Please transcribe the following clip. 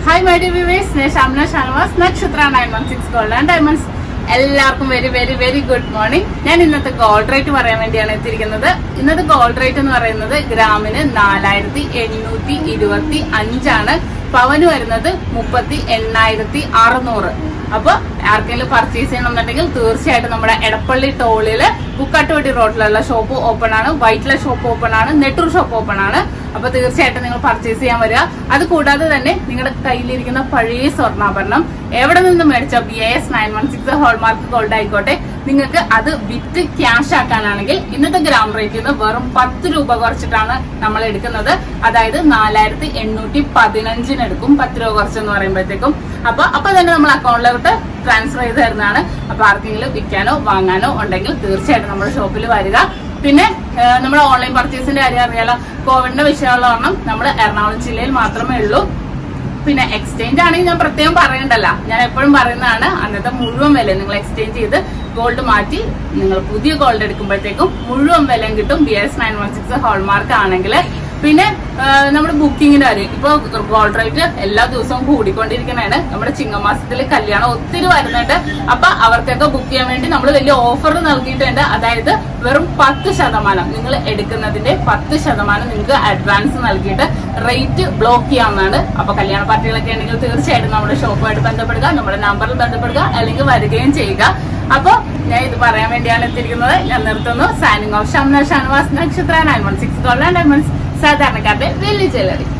hi my dear viewers ഞാൻ Shamna Shanavas Nakshatra nine one six gold and diamonds എല്ലാവർക്കും very very very good morning ഞാൻ ഇന്നത്തെ gold rate പറയാൻ വേണ്ടിയാണ് എത്തിയിരിക്കുന്നത് ഇന്നത്തെ ഗോൾഡ് റേറ്റ് എന്ന് പറയുന്നത് ഗ്രാമിന് നാലായിരത്തി എണ്ണൂറ്റി ഇരുപത്തി അഞ്ചാണ് പവന് വരുന്നത് മുപ്പത്തി എണ്ണായിരത്തി അറുന്നൂറ് അപ്പൊ ആർക്കെങ്കിലും പർച്ചേസ് ചെയ്യണമെന്നുണ്ടെങ്കിൽ തീർച്ചയായിട്ടും നമ്മുടെ എടപ്പള്ളി ടോളില് പുക്കാട്ടുവട്ടി റോഡിലുള്ള ഷോപ്പ് ഓപ്പൺ ആണ് വൈറ്റില ഷോപ്പ് ഓപ്പൺ ആണ് നെട്ടൂർ ഷോപ്പ് ഓപ്പൺ ആണ് അപ്പൊ തീർച്ചയായിട്ടും നിങ്ങൾ പർച്ചേസ് ചെയ്യാൻ വരിക അത് കൂടാതെ തന്നെ നിങ്ങളുടെ കയ്യിലിരിക്കുന്ന പഴയ സ്വർണ്ണാഭരണം എവിടെ നിന്ന് മേടിച്ച B S nine one six hallmark gold ആയിക്കോട്ടെ നിങ്ങൾക്ക് അത് വിറ്റ് ക്യാഷ് ആക്കാനാണെങ്കിൽ ഇന്നത്തെ ഗ്രാം റേറ്റിൽ നിന്ന് വെറും പത്ത് രൂപ കുറച്ചിട്ടാണ് നമ്മൾ എടുക്കുന്നത് അതായത് നാലായിരത്തി എണ്ണൂറ്റി പതിനഞ്ചിന് എടുക്കും പത്ത് രൂപ കുറച്ചെന്ന് പറയുമ്പോഴത്തേക്കും അപ്പൊ അപ്പൊ തന്നെ നമ്മൾ അക്കൗണ്ടിലോട്ട് ട്രാൻസ്ഫർ ചെയ്ത് തരുന്നതാണ് അപ്പൊ ആർക്കെങ്കിലും വിൽക്കാനോ വാങ്ങാനോ ഉണ്ടെങ്കിൽ തീർച്ചയായിട്ടും നമ്മുടെ ഷോപ്പിൽ വരിക പിന്നെ നമ്മുടെ ഓൺലൈൻ പർച്ചേസിന്റെ കാര്യം അറിയാലോ കോവിഡിന്റെ വിഷയമുള്ള കാരണം നമ്മൾ എറണാകുളം ജില്ലയിൽ മാത്രമേ ഉള്ളൂ പിന്നെ എക്സ്ചേഞ്ച് ആണെങ്കിൽ ഞാൻ പ്രത്യേകം പറയണ്ടല്ല ഞാൻ എപ്പോഴും പറയുന്നതാണ് അന്നത്തെ മുഴുവൻ വില നിങ്ങൾ എക്സ്ചേഞ്ച് ചെയ്ത് ഗോൾഡ് മാറ്റി നിങ്ങൾ പുതിയ ഗോൾഡ് എടുക്കുമ്പോഴത്തേക്കും മുഴുവൻ വിലയും കിട്ടും B S nine one six hallmark ആണെങ്കിൽ പിന്നെ നമ്മുടെ ബുക്കിങ്ങിന്റെ കാര്യം ഇപ്പൊ ഗോൾഡ് റേറ്റ് എല്ലാ ദിവസവും കൂടിക്കൊണ്ടിരിക്കുന്നതാണ് നമ്മുടെ ചിങ്ങമാസത്തിൽ കല്യാണം ഒത്തിരി വരുന്നുണ്ട് അപ്പൊ അവർക്കൊക്കെ ബുക്ക് ചെയ്യാൻ വേണ്ടി നമ്മൾ വലിയ ഓഫർ നൽകിയിട്ടുണ്ട് അതായത് വെറും പത്ത് ശതമാനം നിങ്ങൾ എടുക്കുന്നതിന്റെ പത്ത് ശതമാനം നിങ്ങൾക്ക് അഡ്വാൻസ് നൽകിയിട്ട് റേറ്റ് ബ്ലോക്ക് ചെയ്യാവുന്നതാണ് അപ്പൊ കല്യാണ പാർട്ടികളൊക്കെ ഉണ്ടെങ്കിൽ തീർച്ചയായിട്ടും നമ്മുടെ ഷോപ്പുമായിട്ട് ബന്ധപ്പെടുക നമ്മുടെ നമ്പറിൽ ബന്ധപ്പെടുക അല്ലെങ്കിൽ വരികയും ചെയ്യുക അപ്പൊ ഞാൻ ഇത് പറയാൻ വേണ്ടിയാണ് എത്തിയിരിക്കുന്നത് ഞാൻ നിർത്തുന്നു സാനിങ് of Shamna Shanavas Nakshatra nine one six gold and diamonds സാധാരണക്കാരുടെ വലിയ ജ്വല്ലറി